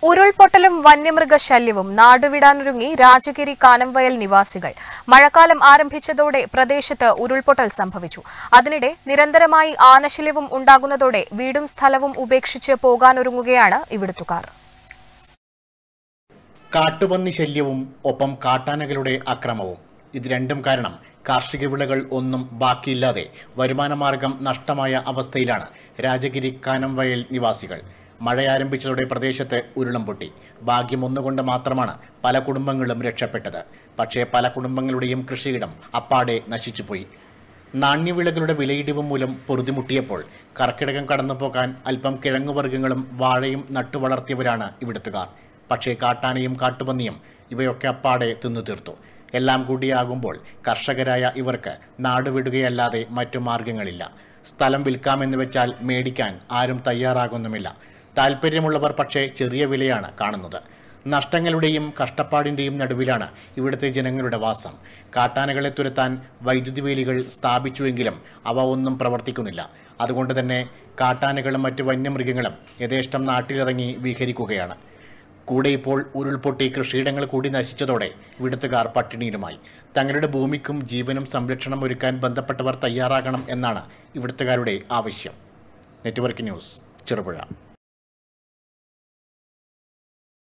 ഉരുൾപൊട്ടലും വന്യമൃഗശല്യവും നാടുവിടാനൊരുങ്ങി രാജഗിരി കാനംവയൽ നിവാസികൾ മഴക്കാലം ആരംഭിച്ചതോടെ പ്രദേശത്ത് ഉരുൾപൊട്ടൽ സംഭവിച്ചു അതിനിടെ നിരന്തരമായി ആനശല്യവും ഉണ്ടാകുന്നതോടെ വീടും സ്ഥലവും ഉപേക്ഷിച്ച് പോകാനൊരുങ്ങുകയാണ് ഇവിടുത്തുകാർ കാട്ടുപന്നി ശല്യവും ഒപ്പം കാട്ടാനകളുടെ അക്രമവും ഇത് രണ്ടും കാരണം കാർഷിക വിളകൾ ഒന്നും ബാക്കിയില്ലാതെ വരുമാനമാർഗം നഷ്ടമായ അവസ്ഥയിലാണ് രാജഗിരി കാനംവയൽ നിവാസികൾ മഴ ആരംഭിച്ചതോടെ പ്രദേശത്ത് ഉരുളം പൊട്ടി ഭാഗ്യം ഒന്നുകൊണ്ട് മാത്രമാണ് പല കുടുംബങ്ങളും രക്ഷപ്പെട്ടത് പക്ഷേ പല കുടുംബങ്ങളുടെയും കൃഷിയിടം അപ്പാടെ നശിച്ചുപോയി നാണ്യവിളകളുടെ വിലയിടിവ് മൂലം പൊറുതിമുട്ടിയപ്പോൾ കർക്കിടകം കടന്നു പോകാൻ അല്പം കിഴങ്ങുവർഗ്ഗങ്ങളും വാഴയും നട്ടുവളർത്തിയവരാണ് ഇവിടുത്തുകാർ പക്ഷേ കാട്ടാനയും കാട്ടുപന്നിയും ഇവയൊക്കെ അപ്പാടെ തിന്നു തീർത്തു എല്ലാം കൂടിയാകുമ്പോൾ കർഷകരായ ഇവർക്ക് നാടുവിടുകയല്ലാതെ മറ്റു മാർഗങ്ങളില്ല സ്ഥലം വിൽക്കാമെന്ന് വെച്ചാൽ മേടിക്കാൻ ആരും തയ്യാറാകുന്നുമില്ല താല്പര്യമുള്ളവർ പക്ഷേ ചെറിയ വിലയാണ് കാണുന്നത് നഷ്ടങ്ങളുടെയും കഷ്ടപ്പാടിൻ്റെയും നടുവിലാണ് ഇവിടുത്തെ ജനങ്ങളുടെ വാസം കാട്ടാനകളെ തുരത്താൻ വൈദ്യുതി വേലികൾ സ്ഥാപിച്ചുവെങ്കിലും അവ ഒന്നും പ്രവർത്തിക്കുന്നില്ല അതുകൊണ്ട് തന്നെ കാട്ടാനകളും മറ്റ് വന്യമൃഗങ്ങളും യഥേഷ്ടം നാട്ടിലിറങ്ങി വിഹരിക്കുകയാണ് കൂടെ ഇപ്പോൾ ഉരുൾപൊട്ടി കൃഷിയിടങ്ങൾ കൂടി നശിച്ചതോടെ ഇവിടുത്തുകാർ പട്ടിണിയിലുമായി തങ്ങളുടെ ഭൂമിക്കും ജീവനും സംരക്ഷണം ഒരുക്കാൻ ബന്ധപ്പെട്ടവർ തയ്യാറാകണം എന്നാണ് ഇവിടുത്തുകാരുടെ ആവശ്യം നെറ്റ്വർക്ക് ന്യൂസ് ചെറുപുഴ